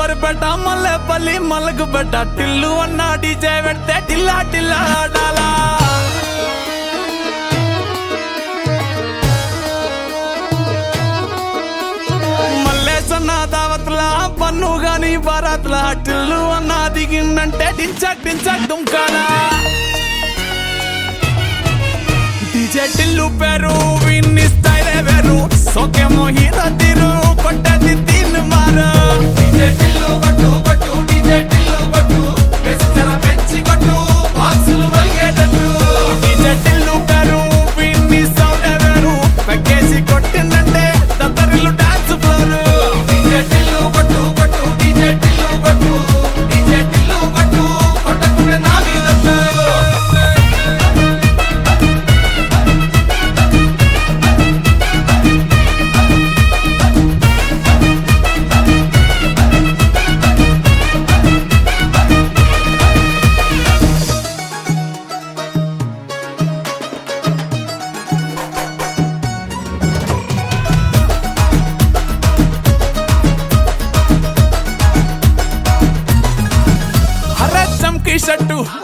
సూలూరుపేట మల్లెపల్లి మల్లకుపేట టిల్లు అన్న డీజే పెడితే టిల్లా టిల్లా ఆడాలా మల్లేసన్న దావత్ల పన్ను గాని బారాత్ల టిల్లు అన్న దిగిందంటే డించక్ డించక్ దుంకానా డీజే టిల్లు పేరు విన్ని స్టైలే వేరు సోకేమో హీరో తీరు కొట్టది తీన్ మారు డీజే టిల్లు కొట్టు కొట్టు డీజే టిల్లు కొట్టు బెస్సర పెంచి కొట్టు బాక్సులు వలిగేటట్టు డీజే టిల్లు పేరు విన్ని సౌండ్ వేరు పెక్కేసి కొట్టిందంటే దత్తరిల్లు డాన్స్ ఫ్లోర్ డీజే టిల్లు కొట్టు కొట్టు డీజే టిల్లు కొట్టు డీజే టిల్లు కొట్టు కొట్టకుండా నా మీద హర చమ్కి షట్టు